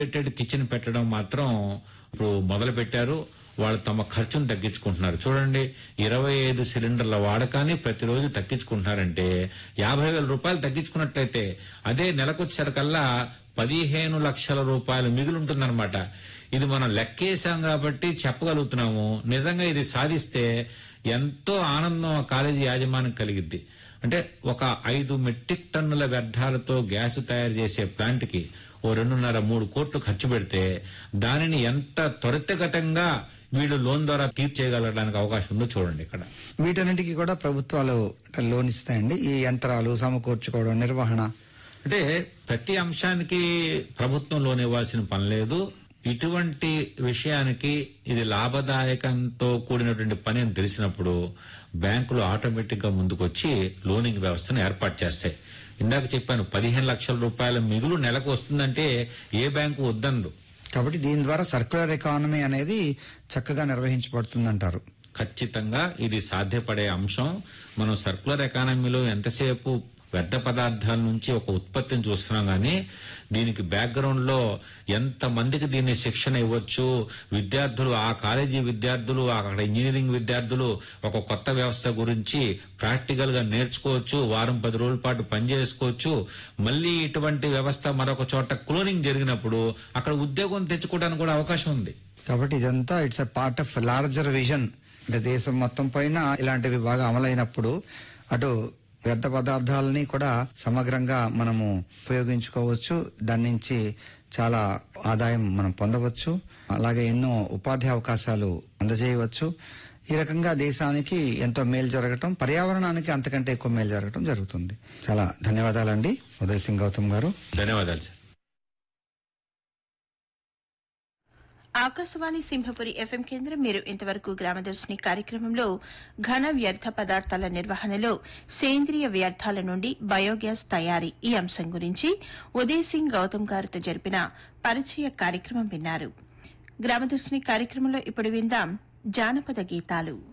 integrated kitchen పెట్టడం మాత్రం ఇప్పుడు మొదలు పెట్టారు వాళ్ళు తమ ఖర్చును తగ్గించుకుంటున్నారు చూడండి ఇరవై ఐదు సిలిండర్ల వాడకాన్ని ప్రతిరోజు తగ్గించుకుంటున్నారంటే యాభై వేల రూపాయలు తగ్గించుకున్నట్లయితే అదే నెలకొచ్చేసరికల్లా పదిహేను లక్షల రూపాయలు మిగిలి ఉంటుందన్నమాట ఇది మనం లెక్కేశాం కాబట్టి చెప్పగలుగుతున్నాము నిజంగా ఇది సాధిస్తే ఎంతో ఆనందం ఆ కాలేజీ యాజమాన్యం కలిగిద్ది అంటే ఒక ఐదు మెట్రిక్ టన్నుల వ్యర్థాలతో గ్యాస్ తయారు చేసే ప్లాంట్ కి ఓ రెండున్నర మూడు కోట్లు ఖర్చు పెడితే దానిని ఎంత త్వరితగతంగా వీళ్ళు లోన్ ద్వారా తీర్చేయగలడానికి అవకాశం ఉందో చూడండి ఇక్కడ వీటన్నిటికీ కూడా ప్రభుత్వాలు లోన్ ఇస్తాయండి ఈ యంత్రాలు సమకూర్చుకోవడం నిర్వహణ అంటే ప్రతి అంశానికి ప్రభుత్వం లోన్ ఇవ్వాల్సిన పని లేదు ఇటువంటి విషయానికి ఇది లాభదాయకంతో కూడినటువంటి పని అని తెలిసినప్పుడు బ్యాంకులు ఆటోమేటిక్ గా ముందుకొచ్చి లోనింగ్ వ్యవస్థను ఏర్పాటు చేస్తాయి ఇందాక చెప్పాను పదిహేను లక్షల రూపాయల మిగులు నెలకు వస్తుందంటే ఏ బ్యాంకు వద్దందు కాబట్టి దీని ద్వారా సర్క్యులర్ ఎకానమీ అనేది చక్కగా నిర్వహించబడుతుందంటారు ఖచ్చితంగా ఇది సాధ్యపడే అంశం మనం సర్కులర్ ఎకానమీలో ఎంతసేపు వ్యర్థ పదార్థాల నుంచి ఒక ఉత్పత్తిని చూస్తున్నాం కానీ దీనికి బ్యాక్గ్రౌండ్ లో ఎంత మందికి దీన్ని శిక్షణ ఇవ్వచ్చు విద్యార్థులు ఆ కాలేజీ విద్యార్థులు అక్కడ ఇంజనీరింగ్ విద్యార్థులు ఒక కొత్త వ్యవస్థ గురించి ప్రాక్టికల్ గా నేర్చుకోవచ్చు వారం పది రోజుల పాటు పనిచేసుకోవచ్చు మళ్ళీ ఇటువంటి వ్యవస్థ మరొక చోట క్లోనింగ్ జరిగినప్పుడు అక్కడ ఉద్యోగం తెచ్చుకోవడానికి కూడా అవకాశం ఉంది కాబట్టి ఇదంతా it's a part of larger vision అంటే దేశం మొత్తం పైన ఇలాంటివి బాగా అమలైనప్పుడు అటు వ్యర్థ పదార్థాలని కూడా సమగ్రంగా మనము ఉపయోగించుకోవచ్చు దాని నుంచి చాలా ఆదాయం మనం పొందవచ్చు అలాగే ఎన్నో ఉపాధి అవకాశాలు అందజేయవచ్చు ఈ రకంగా దేశానికి ఎంతో మేలు జరగటం పర్యావరణానికి అంతకంటే ఎక్కువ మేలు జరగటం జరుగుతుంది చాలా ధన్యవాదాలండి ఉదయ్ సింగ్ గౌతమ్ గారు ధన్యవాదాలు సార్ ఆకాశవాణి సింహపురి ఎఫ్ఎం కేంద్రం మీరు ఇంతవరకు గ్రామదర్శిని కార్యక్రమంలో ఘన వ్యర్థ పదార్థాల నిర్వహణలో సేంద్రియ వ్యర్థాల నుండి బయోగ్యాస్ తయారీ ఈ అంశం గురించి ఉదయ్ సింగ్ గౌతమ్ గారితో జరిపిన పరిచయ కార్యక్రమం విన్నారు గ్రామదర్శిని కార్యక్రమంలో ఇప్పుడు విందాం జానపద గీతాలు